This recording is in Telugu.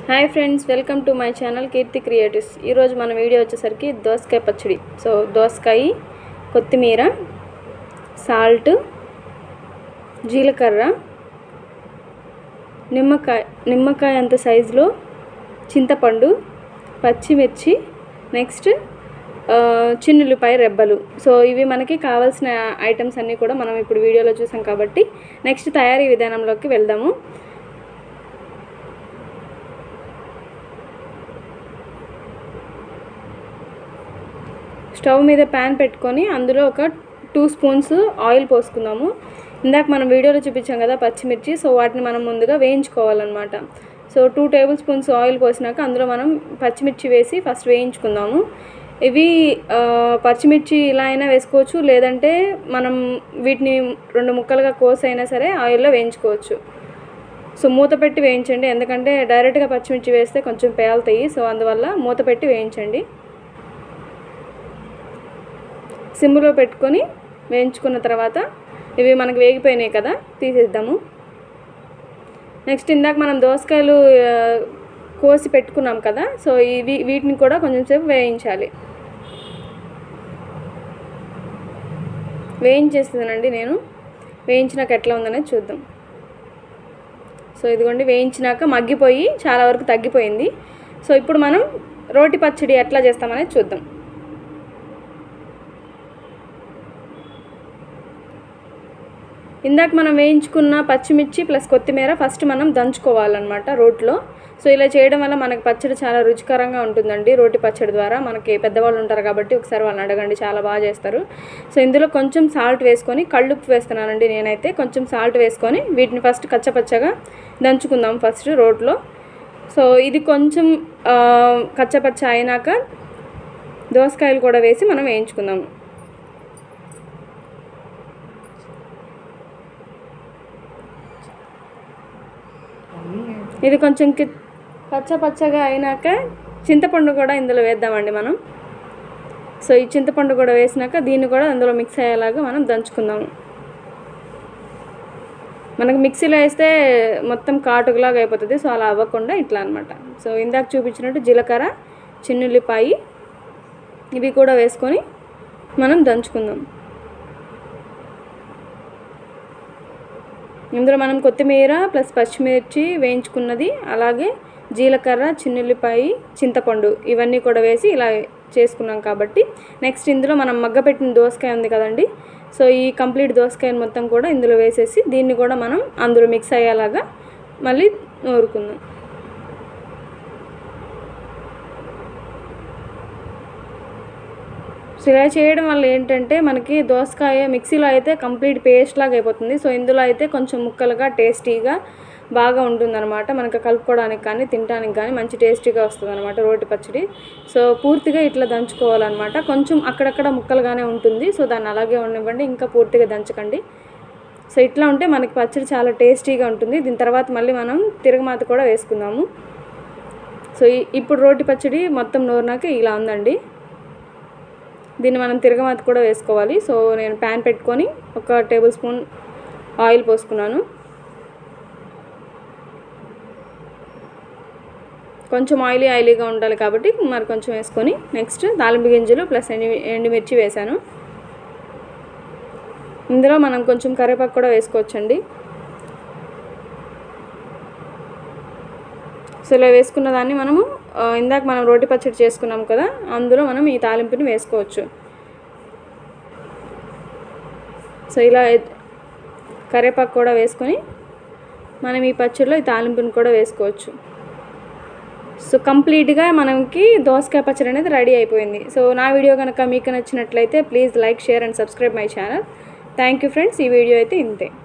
hi friends welcome to my channel Keerthi creatives ఈరోజు మన వీడియో వచ్చేసరికి దోసకాయ పచ్చడి సో దోసకాయ కొత్తిమీర సాల్ట్ జీలకర్ర నిమ్మకాయ నిమ్మకాయ అంత సైజులో చింతపండు పచ్చిమిర్చి నెక్స్ట్ ఆ, చిన్నుల్లిపాయ రెబ్బలు సో ఇవి మనకి కావాల్సిన ఐటమ్స్ అన్నీ కూడా మనం ఇప్పుడు వీడియోలో చూసాం కాబట్టి నెక్స్ట్ తయారీ విధానంలోకి వెళ్దాము స్టవ్ మీద ప్యాన్ పెట్టుకొని అందులో ఒక టూ స్పూన్స్ ఆయిల్ పోసుకుందాము ఇందాక మనం వీడియోలో చూపించాం కదా పచ్చిమిర్చి సో వాటిని మనం ముందుగా వేయించుకోవాలన్నమాట so two tablespoons oil పోసినాక అందులో మనం పచ్చిమిర్చి వేసి ఫస్ట్ వేయించుకుందాము ఇవి ఆ, పచ్చిమిర్చి ఇలా అయినా వేసుకోవచ్చు లేదంటే మనం వీటిని రెండు ముక్కలుగా కోసి అయినా సరే ఆయిల్లో వేయించుకోవచ్చు సో మూత పెట్టి వేయించండి ఎందుకంటే డైరెక్ట్గా పచ్చిమిర్చి వేస్తే కొంచెం పేలుతాయి సో అందువల్ల మూత పెట్టి వేయించండి సిమ్లో పెట్టుకొని వేయించుకున్న తర్వాత ఇవి మనకు వేగిపోయినాయి కదా తీసేద్దాము నెక్స్ట్ ఇందాక మనం దోసకాయలు ఆ, కోసి పెట్టుకున్నాం కదా సో ఇవి వీటిని కూడా కొంచెం సేపు వేయించాలి వేయించేస్తుందండి నేను వేయించినాక ఎట్లా ఉందనేది చూద్దాం సో ఇదిగోండి వేయించినాక మగ్గిపోయి చాలా వరకు తగ్గిపోయింది సో ఇప్పుడు మనం రోటి పచ్చడి ఎట్లా చేస్తామనేది చూద్దాం ఇందాక మనం వేయించుకున్న పచ్చిమిర్చి ప్లస్ కొత్తిమీర ఫస్ట్ మనం దంచుకోవాలన్నమాట రోట్లో సో ఇలా చేయడం వల్ల మనకి పచ్చడి చాలా రుచికరంగా ఉంటుందండి రోటి పచ్చడి ద్వారా మనకి పెద్దవాళ్ళు ఉంటారు కాబట్టి ఒకసారి వాళ్ళని అడగండి చాలా బాగా చేస్తారు సో ఇందులో కొంచెం సాల్ట్ వేసుకొని కళ్ళుప్పు వేస్తున్నానండి నేనైతే కొంచెం సాల్ట్ వేసుకొని వీటిని ఫస్ట్ కచ్చపచ్చగా దంచుకుందాం ఫస్ట్ రోట్లో సో ఇది కొంచెం ఆ, కచ్చపచ్చ అయినాక దోసకాయలు కూడా వేసి మనం వేయించుకుందాము ఇది కొంచెం కి పచ్చ పచ్చగా అయినాక చింతపండు కూడా ఇందులో వేద్దామండి మనం సో ఈ చింతపండు కూడా వేసినాక దీన్ని కూడా అందులో మిక్స్ అయ్యేలాగా మనం దంచుకుందాము మనకు మిక్సీలో వేస్తే మొత్తం కాటుకులాగా అయిపోతుంది సో అలా అవ్వకుండా ఇట్లా అనమాట సో ఇందాక చూపించినట్టు జీలకర్ర చిన్నుల్లిపాయి ఇవి కూడా వేసుకొని మనం దంచుకుందాం ఇందులో మనం కొత్తిమీర ప్లస్ పచ్చిమిర్చి వేయించుకున్నది అలాగే జీలకర్ర చిన్నుల్లిపాయి చింతపండు ఇవన్నీ కూడా వేసి ఇలా చేసుకున్నాం కాబట్టి నెక్స్ట్ ఇందులో మనం మగ్గపెట్టిన దోసకాయ ఉంది కదండి సో ఈ కంప్లీట్ దోసకాయని మొత్తం కూడా ఇందులో వేసేసి దీన్ని కూడా మనం అందులో మిక్స్ అయ్యేలాగా మళ్ళీ నూరుకుందాం సో ఇలా చేయడం వల్ల ఏంటంటే మనకి దోసకాయ మిక్సీలో అయితే కంప్లీట్ పేస్ట్ లాగా అయిపోతుంది సో ఇందులో అయితే కొంచెం ముక్కలుగా టేస్టీగా బాగా ఉంటుందన్నమాట మనకి కలుపుకోవడానికి కానీ తినడానికి కానీ మంచి టేస్టీగా వస్తుంది అనమాట రోటి పచ్చడి సో పూర్తిగా ఇట్లా దంచుకోవాలన్నమాట కొంచెం అక్కడక్కడ ముక్కలుగానే ఉంటుంది సో దాన్ని అలాగే ఉండనివ్వండి ఇంకా పూర్తిగా దంచకండి సో ఇట్లా ఉంటే మనకి పచ్చడి చాలా టేస్టీగా ఉంటుంది దీని తర్వాత మళ్ళీ మనం తిరగమాత కూడా వేసుకుందాము సో ఈ- ఇప్పుడు రోటి పచ్చడి మొత్తం నూరినాక ఇలా ఉందండి దీన్ని మనం తిరగమాత కూడా వేసుకోవాలి సో నేను ప్యాన్ పెట్టుకొని ఒక టేబుల్ స్పూన్ ఆయిల్ పోసుకున్నాను కొంచెం ఆయిలీ ఆయిలీగా ఉండాలి కాబట్టి మరి కొంచెం వేసుకొని నెక్స్ట్ తాలింపు గింజలు ప్లస్ ఎండి ఎండుమిర్చి వేసాను ఇందులో మనం కొంచెం కరివేపాకు కూడా వేసుకోవచ్చండి సో ఇలా వేసుకున్న దాన్ని మనము ఆ, ఇందాక మనం రోటి పచ్చడి చేసుకున్నాం కదా అందులో మనం ఈ తాలింపుని వేసుకోవచ్చు సో ఇలా ఎ- కరివేపాకు కూడా వేసుకొని మనం ఈ పచ్చడిలో ఈ తాలింపుని కూడా వేసుకోవచ్చు సో కంప్లీట్గా మనకి దోసకాయ పచ్చడి అనేది రెడీ అయిపోయింది సో నా వీడియో కనుక మీకు నచ్చినట్లయితే please like share and subscribe my channel thank you friends ఈ వీడియో అయితే ఇంతే